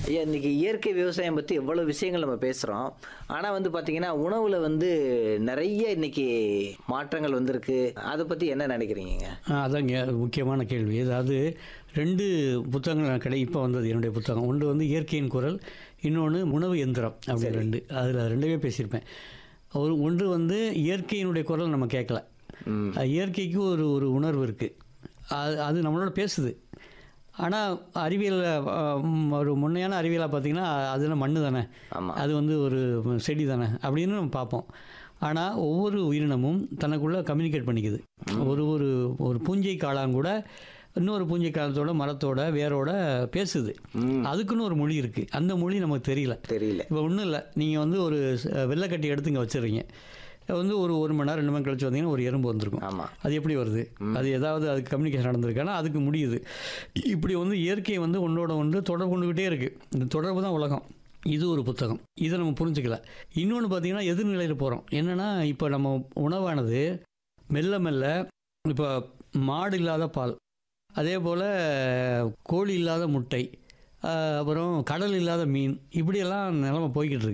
ஐயா இன்னைக்கு இயற்கை விவசாயம் பற்றி எவ்வளோ விஷயங்கள் நம்ம பேசுகிறோம் ஆனால் வந்து பார்த்தீங்கன்னா உணவில் வந்து நிறைய இன்னைக்கு மாற்றங்கள் வந்திருக்கு அதை பற்றி என்ன நினைக்கிறீங்க ஆ, அதாங்க அது முக்கியமான கேள்வி அதாவது ரெண்டு புத்தகங்கள் எனக்கு கிடை இப்போ வந்தது என்னுடைய புத்தகம் ஒன்று வந்து இயற்கையின் குரல் இன்னொன்று உணவு எந்திரம் அப்படி ரெண்டு அதில் ரெண்டுமே பேசியிருப்பேன் ஒரு ஒன்று வந்து இயற்கையினுடைய குரல் நம்ம கேட்கல ம். அது இயற்கைக்கு ஒரு ஒரு உணர்வு இருக்குது அது அது நம்மளோட பேசுது ஆனால் அறிவியல் ஒரு முன்னையான அறிவியலாக பார்த்தீங்கன்னா அதுல மண்ணு தானே ஆமாம் அது வந்து ஒரு செடி தானே அப்படின்னு நம்ம பார்ப்போம் ஆனால் ஒவ்வொரு உயிரினமும் தனக்குள்ளே கம்யூனிகேட் பண்ணிக்குது ஒரு ஒரு ஒரு பூஞ்சை காளான் கூட இன்னொரு பூஞ்சை காலத்தோட மரத்தோட வேரோட பேசுது ம். அதுக்குன்னு ஒரு மொழி இருக்குது அந்த மொழி நமக்கு தெரியல தெரியல இப்போ ஒன்றும் இல்லை நீங்கள் வந்து ஒரு ச- வெள்ளைக்கட்டி எடுத்து இங்கே வச்சிடுறீங்க வந்து ஒரு ஒரு மணி நேரம் ரெண்டு மணி கழிச்சு வந்தீங்கன்னா ஒரு எறும்பு வந்திருக்கும் ஆமாம் அது எப்படி வருது அது ஏதாவது அதுக்கு கம்யூனிகேஷன் நடந்திருக்கானா அதுக்கு முடியுது இப்படி வந்து இயற்கை வந்து ஒன்றோட ஒன்று தொடர்பு கொண்டுகிட்டே இருக்குது இந்த தொடர்பு தான் உலகம் இது ஒரு புத்தகம் இதை நம்ம புரிஞ்சுக்கல இன்னொன்று பார்த்தீங்கன்னா எதிர்நிலையில் போகிறோம் என்னென்னா இப்போ நம்ம உணவானது மெல்ல மெல்ல இப்போ மாடு இல்லாத பால் அதே போல் கோழி இல்லாத முட்டை ஆஹ் அப்புறம் கடல் இல்லாத மீன் இப்படியெல்லாம் நிலமை போய்கிட்டு இருக்கு